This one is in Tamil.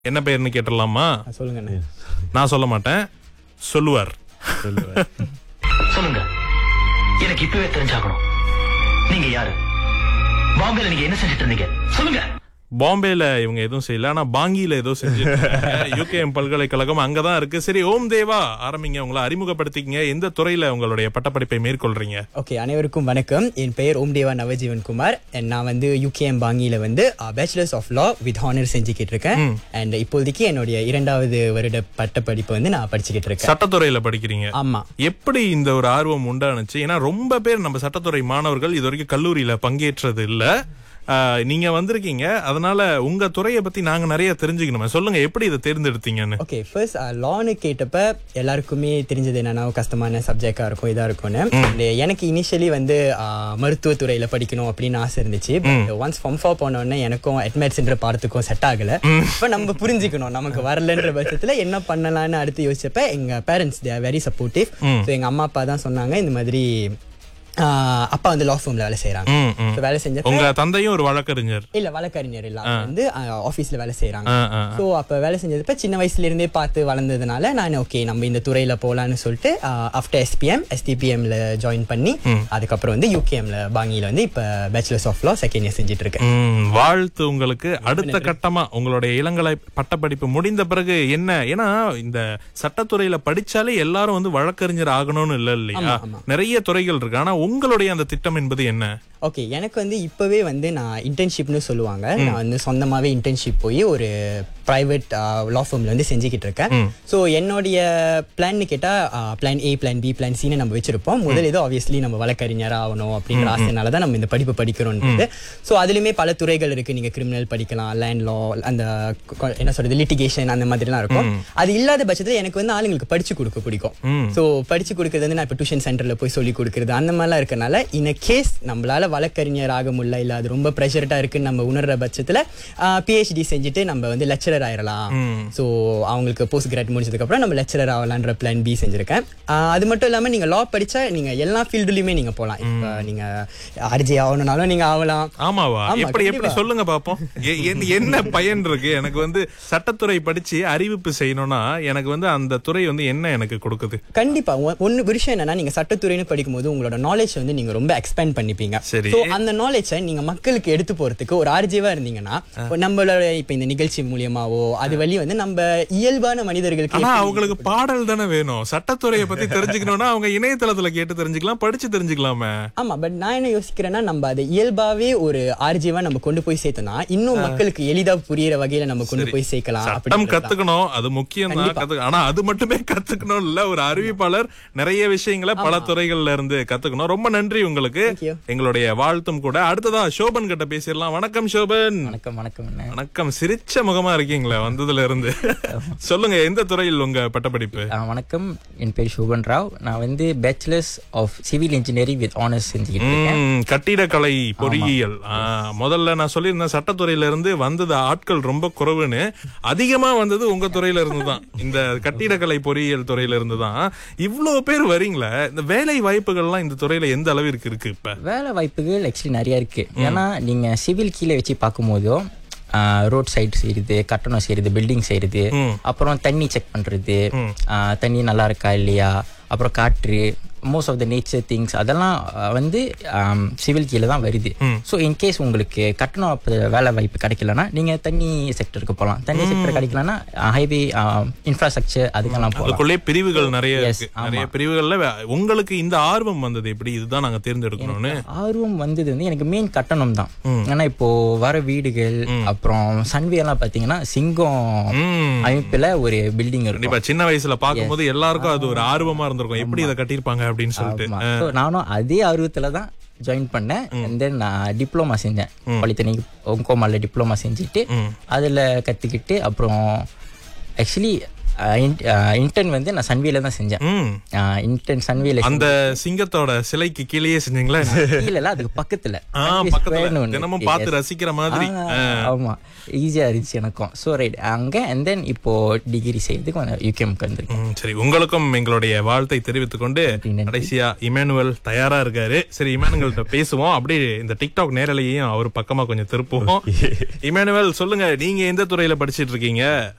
என்ன பேர்னு கேட்டுடலாமா சொல்லுங்க அண்ணே. நான் சொல்ல மாட்டேன் சொல்லுவார் சொல்லுங்க எனக்கு இப்பவே தெரிஞ்சாகணும் நீங்க யாரு பாம்பேல நீங்க என்ன செஞ்சுட்டு இருந்தீங்க சொல்லுங்க பாம்பேல இவங்க எதுவும் செய்யல ஆனா பாங்கில ஏதோ செஞ்சு யூகேஎம் பல்கலைக்கழகம் அங்கதான் இருக்கு சரி ஓம் தேவா ஆரம்பிங்க உங்களை அறிமுகப்படுத்திக்கங்க எந்த துறையில உங்களுடைய பட்டப்படிப்பை மேற்கொள்றீங்க ஓகே அனைவருக்கும் வணக்கம் என் பெயர் ஓம் தேவா நவஜீவன் குமார் and நான் வந்து யூகேஎம் பாங்கியில வந்து bachelors of law with honour செஞ்சுக்கிட்டு இருக்கேன் அண்ட் இப்போதைக்கு என்னுடைய இரண்டாவது வருட பட்டப்படிப்பு வந்து நான் படிச்சுக்கிட்டு இருக்கேன் சட்டத்துறையில படிக்கிறீங்க ஆமா எப்படி இந்த ஒரு ஆர்வம் உண்டானுச்சு ஏன்னா ரொம்ப பேர் நம்ம சட்டத்துறை மாணவர்கள் இது வரைக்கும் கல்லூரியில பங்கேற்றது இல்ல ஆஹ், நீங்க வந்திருக்கீங்க அதனால உங்க துறையை பத்தி நாங்க நிறைய தெரிஞ்சுக்கணுமே சொல்லுங்க எப்படி இதை தேர்ந்தெடுத்தீங்கன்னு ஓகே ஃபர்ஸ்ட் லான்னு கேட்டப்ப எல்லாருக்குமே தெரிஞ்சது என்னன்னா கஷ்டமான சப்ஜெக்டா இருக்கும் இதா இருக்கும்னு And எனக்கு இனிஷியலி வந்து ஆஹ், மருத்துவத்துறையில படிக்கணும் அப்படின்னு ஆசை இருந்துச்சு ஒன்ஸ் ஃபம்ஃபா போன உடனே எனக்கும் எட்மெட்ஸ்ன்ற பாடத்துக்கும் செட் ஆகல இப்ப நம்ம புரிஞ்சுக்கணும் நமக்கு வரலன்ற பட்சத்துல என்ன பண்ணலாம்னு அடுத்து யோசிச்சப்ப எங்க parents they very supportive so எங்க அம்மா அப்பா தான் சொன்னாங்க இந்த மாதிரி ஆஹ், அப்பா வந்து லா ஃபார்ம்ல வேலை செய்யறாங்க ம், ம். So, வேலை செஞ்சப்ப உங்க தந்தையும் ஒரு வழக்கறிஞர் இல்ல வழக்கறிஞர் இல்ல அவங்க வந்து ஆபீஸ்ல வேலை செய்யறாங்க ஆ, ஆ. ஸோ அப்போ வேலை செஞ்சதுப்ப சின்ன வயசுல இருந்தே பார்த்து வளர்ந்ததுனால நான் ஓகே நம்ம இந்த துறையில போலான்னு சொல்லிட்டு ஆஃப்டர் எஸ்பிஎம் எஸ்டிபிஎம்ல ஜாயின் பண்ணி அதுக்கப்புறம் வந்து யூகேஎம்ல பாங்கியில வந்து இப்போ bachelors of law second year செஞ்சுட்டு இருக்கேன் ம், வாழ்த்து உங்களுக்கு அடுத்த கட்டமா உங்களுடைய இளங்கலை பட்டப்படிப்பு முடிந்த பிறகு என்ன ஏன்னா இந்த சட்டத்துறையில படிச்சாலே எல்லாரும் வந்து வழக்கறிஞர் ஆகணும்னு இல்ல இல்லையா நிறைய துறைகள் இருக்கு ஆனா உங்களுடைய அந்த திட்டம் என்பது என்ன ஓகே எனக்கு வந்து இப்போவே வந்து நான் இன்டர்ன்ஷிப்னு சொல்லுவாங்க நான் வந்து சொந்தமாகவே இன்டர்ன்ஷிப் போய் ஒரு ப்ரைவேட் லா ஃபார்மில் வந்து செஞ்சுக்கிட்டு இருக்கேன் ஸோ என்னுடைய பிளான்னு கேட்டால் plan A plan B plan சின்னு நம்ம வச்சிருப்போம் முதல் இது ஆப்வியஸ்லி நம்ம வழக்கறிஞர் ஆகணும் அப்படிங்கிற ஆசைனால தான் நம்ம இந்த படிப்பு படிக்கிறோன்றது ஸோ அதுலேயுமே பல துறைகள் இருக்குது நீங்கள் கிரிமினல் படிக்கலாம் லேண்ட் லா அந்த கொ- என்ன சொல்கிறது லிட்டிகேஷன் அந்த மாதிரிலாம் இருக்கும் அது இல்லாத பட்சத்தில் எனக்கு வந்து ஆளுங்களுக்கு படிச்சு கொடுக்க பிடிக்கும் ஸோ படிச்சு கொடுக்கறது வந்து நான் இப்போ டியூஷன் சென்டரில் போய் சொல்லி கொடுக்குறது அந்த மாதிரிலாம் இருக்கனால இன் கேஸ் நம்மளால வழக்கறிஞர் ஆக முடியல இல்லை அது ரொம்ப ப்ரெஷர்ட்டாக இருக்குன்னு நம்ம உணர்ற பட்சத்தில் பிஹெச்டி செஞ்சுட்டு நம்ம வந்து லெக்சரர் ஆயிடலாம் ஸோ அவங்களுக்கு போஸ்ட் கிராட் முடிச்சதுக்கப்புறம் நம்ம லெக்சரர் ஆகலான்ற பிளான் பி செஞ்சுருக்கேன் ஆஹ் அது மட்டும் இல்லாமல் நீங்கள் லா படித்தா நீங்கள் எல்லா ஃபீல்டுலையுமே நீங்கள் போகலாம் இப்போ நீங்கள் ஆர்ஜி ஆகணும்னாலும் நீங்கள் ஆகலாம் ஆமாவா ஆமா, எப்படி எப்படி கண்டிப்பா. சொல்லுங்க பாப்போம் எ- என்- என்ன பயன் இருக்கு எனக்கு வந்து சட்டத்துறை படிச்சு அறிவிப்பு செய்யணும்னா எனக்கு வந்து அந்த துறை வந்து என்ன எனக்கு கொடுக்குது கண்டிப்பா ஒ- ஒண்ணு விஷயம் என்னன்னா நீங்க சட்டத்துறைன்னு படிக்கும்போது உங்களோட நாலேஜ் வந்து நீங்க ரொம்ப எக்ஸ்பேண்ட் பண்ணிப்பீங்க சரி. சோ அந்த நாலேஜை நீங்க மக்களுக்கு எடுத்து போறதுக்கு ஒரு ஆர்ஜிவா இருந்தீங்கன்னா இப்ப நம்மளோட இப்ப இந்த நிகழ்ச்சி மூலியமாவோ அது வழி வந்து நம்ம இயல்பான மனிதர்களுக்கு ஆனா எப்படி- அவங்களுக்கு பாடல் தானே வேணும் சட்டத்துறையை பத்தி தெரிஞ்சுக்கணும்னா அவங்க இணையதளத்துல கேட்டு தெரிஞ்சுக்கலாம் படிச்சு தெரிஞ்சுக்கலாமே ஆமா பட் நான் என்ன யோசிக்கிறேன்னா நம்ம அதை இயல்பாவே ஒரு ஆர்ஜிவா நம்ம கொண்டு போய் சேர்த்தோம்னா இன்னும் மக்களுக்கு எளிதா புரியிற வகையில நம்ம கொண்டு போய் சேர்க்கலாம் சட்டம் அப்படின்றது தான். கத்துக்கணும் அது முக்கியம் தான் கத்துக்க ஆனா அது மட்டுமே கத்துக்கணும் இல்ல ஒரு அறிவிப்பாளர் நிறைய விஷயங்களை பல துறைகள்ல இருந்து கத்துக்கணும் ரொம்ப நன்றி உங்களுக்கு Thank you. எங்களுடைய வாழ்த்தும் கூட அடுத்ததா சோபன் கிட்ட பேசிடலாம் வணக்கம் சோபன் வணக்கம் வணக்கம் அண்ணே வணக்கம் சிரிச்ச முகமா இருக்கீங்களே வந்ததுல இருந்து சொல்லுங்க எந்த துறையில் உங்க பட்டப்படிப்பு ஆ, வணக்கம் என் பேர் சுபன் ராவ் நான் வந்து bachelors of civil engineering with honours செஞ்சுக்கிட்டு இருக்கேன் ம், கட்டிடக்கலை பொறியியல் ஆ, முதல்ல நான் சொல்லியிருந்தேன் சட்டத்துறையில இருந்து வந்தது ஆட்கள் ரொம்ப குறைவுன்னு அதிகமா வந்தது உங்க துறையில இருந்து தான் இந்த கட்டிடக்கலை பொறியியல் துறையில இருந்து தான் இவ்வளவு பேர் வரீங்களே இந்த வேலை வாய்ப்புகள்லாம் இந்த துறையில எந்த அளவிற்கு இருக்கு இப்ப வேலை வாய்ப்புகள் ஆக்சுவலி நிறைய இருக்கு ஏன்னா நீங்க சிவில் கீழே வச்சு பார்க்கும்போதும் ரோட் சைடு செய்யறது கட்டணம் செய்யறது பில்டிங் செய்யறது அப்புறம் தண்ணி செக் பண்றது ஆ, தண்ணி நல்லா இருக்கா இல்லையா அப்புறம் காற்று most of the nature things அதெல்லாம் ஆ, வந்து சிவில் கீழே தான் வருது ஸோ இன்கேஸ் உங்களுக்கு கட்டணம் அப்ப வேலை வாய்ப்பு கிடைக்கலன்னா நீங்க தண்ணி செக்டருக்கு போகலாம் தண்ணி செக்டர் கிடைக்கலன்னா ஹைவே இன்ஃப்ராஸ்ட்ரக்சர் அதுக்கெல்லாம் போகலாம் அதுக்குள்ளே பிரிவுகள் நிறைய Yes, இருக்கு நிறைய பிரிவுகள்ல வே- உங்களுக்கு இந்த ஆர்வம் வந்தது எப்படி இதுதான் நாங்க தேர்ந்தெடுக்கணும்னு ஆர்வம் வந்தது வந்து எனக்கு மெயின் கட்டணம் தான் ஏன்னா இப்போ வர வீடுகள் அப்புறம் சன்வே எல்லாம் பாத்தீங்கன்னா சிங்கம் ம். அமைப்புல ஒரு பில்டிங் இருக்கும் கண்டிப்பா சின்ன வயசுல பாக்கும்போது எல்லாருக்கும் அது ஒரு ஆர்வமா இருந்திருக்கும் எப்படி இதை கட்டியிருப்பாங்க அப்படின்னு சொல்லிட்டு ஆமா. So, நானும் அதே ஆர்வத்துல தான் ஜாயின் பண்ணேன் and then நான் டிப்ளமா செஞ்சேன் பாலிடெக்னிக் ஒங்கோமால டிப்ளமா செஞ்சுட்டு அதுல கத்துக்கிட்டு அப்புறம் ஆக்சுவலி இன்டர்ன் வந்து நான் சன்வேல தான் செஞ்சேன் ம் இன்டர்ன் சன்வேல அந்த சிங்கத்தோட சிலைக்கு கீழேயே செஞ்சீங்களா இல்ல அதுக்கு பக்கத்துல ஆ, Sunway பக்கத்துல Square னு ஒண்ணு தினமும் இருக்கு. பார்த்து Yes. ரசிக்கிற மாதிரி ஆ, ஆமா ஈஸியா இருந்துச்சு எனக்கும் ஸோ ரைட் அங்க அண்ட் தென் இப்போ டிகிரி செய்யறதுக்கு யூகேமுக்கு வந்திருக்கேன் ம், சரி உங்களுக்கும் எங்களுடைய வாழ்த்தை தெரிவித்துக் கொண்டு நன்றி. கடைசியா இமானுவல் தயாரா இருக்காரு சரி இமானுவல்கிட்ட பேசுவோம் அப்படியே இந்த டிக்டாக் நேரலையும் அவர் பக்கமா கொஞ்சம் திருப்புவோம் இமானுவல் சொல்லுங்க நீங்க எந்த துறையில படிச்சிட்டு இருக்கீங்க